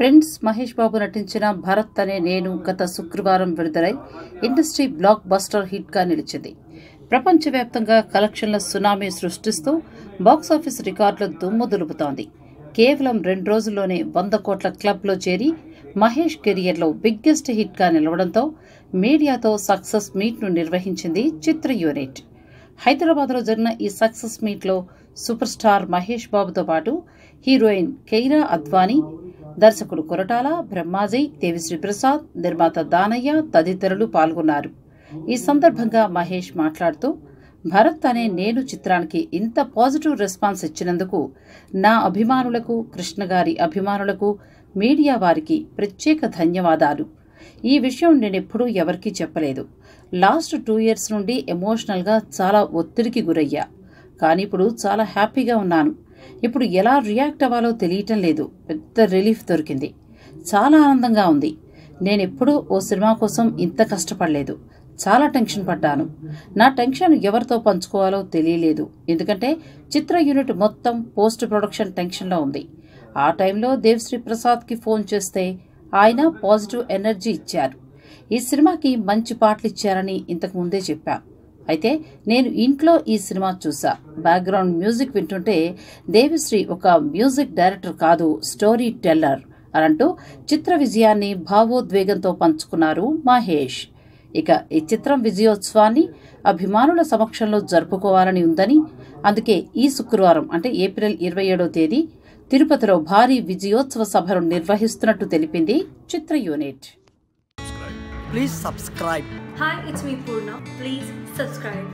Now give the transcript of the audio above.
Prince Mahesh బాబు నటించిన భరత్ అనే నేను గత శుక్రవారం విడుదలై ఇండస్ట్రీ బ్లాక్ బస్టర్ హిట్గా నిలిచింది ప్రపంచవ్యాప్తంగా కలెక్షన్ల సునామీ సృష్టిస్తూ బాక్సాఫీస్ రికార్డుల దుమ్ము దులుపుతోంది కేవలం రెండు రోజుల్లోనే వంద కోట్ల క్లబ్లో చేరి మహేష్ కెరియర్లో బిగ్గెస్ట్ హిట్గా నిలవడంతో మీడియాతో సక్సెస్ మీట్ను నిర్వహించింది చిత్ర యూనిట్ హైదరాబాద్లో జరిగిన ఈ సక్సెస్ మీట్లో సూపర్ స్టార్ మహేష్ బాబుతో పాటు హీరోయిన్ కెయిరా అద్వానీ దర్శకుడు కొరటాల బ్రహ్మాజీ దేవిశ్రీ ప్రసాద్ నిర్మాత దానయ్య తదితరులు పాల్గొన్నారు ఈ సందర్భంగా మహేష్ మాట్లాడుతూ భరత్ అనే నేను చిత్రానికి ఇంత పాజిటివ్ రెస్పాన్స్ ఇచ్చినందుకు నా అభిమానులకు కృష్ణ గారి అభిమానులకు మీడియా వారికి ప్రత్యేక ధన్యవాదాలు ఈ విషయం నేనెప్పుడూ ఎవరికీ చెప్పలేదు లాస్ట్ టూ ఇయర్స్ నుండి ఎమోషనల్గా చాలా ఒత్తిడికి గురయ్యా కానీ ఇప్పుడు చాలా హ్యాపీగా ఉన్నాను ఇప్పుడు ఎలా రియాక్ట్ అవ్వాలో తెలియటం లేదు పెద్ద రిలీఫ్ దొరికింది చాలా ఆనందంగా ఉంది నేనెప్పుడూ ఓ సినిమా కోసం ఇంత కష్టపడలేదు చాలా టెన్షన్ పడ్డాను నా టెన్షన్ ఎవరితో పంచుకోవాలో తెలియలేదు ఎందుకంటే చిత్ర యూనిట్ మొత్తం పోస్ట్ ప్రొడక్షన్ టెన్షన్లో ఉంది ఆ టైంలో దేవశ్రీ ప్రసాద్కి ఫోన్ చేస్తే ఆయన పాజిటివ్ ఎనర్జీ ఇచ్చారు ఈ సినిమాకి మంచి పాటలు ఇచ్చారని ఇంతకు ముందే చెప్పా అయితే నేను ఇంట్లో ఈ సినిమా చూసా బ్యాక్గ్రౌండ్ మ్యూజిక్ వింటుంటే దేవిశ్రీ ఒక మ్యూజిక్ డైరెక్టర్ కాదు స్టోరీ టెల్లర్ అని అంటూ చిత్ర విజయాన్ని భావోద్వేగంతో పంచుకున్నారు మహేష్ ఇక ఈ చిత్రం విజయోత్సవాన్ని అభిమానుల సమక్షంలో జరుపుకోవాలని ఉందని అందుకే ఈ శుక్రవారం అంటే ఏప్రిల్ ఇరవై ఏడో తేదీ తిరుపతిలో భారీ విజయోత్సవ సభను నిర్వహిస్తున్నట్టు తెలిపింది చిత్ర unit Please subscribe. Hi, it's me Purna. Please subscribe.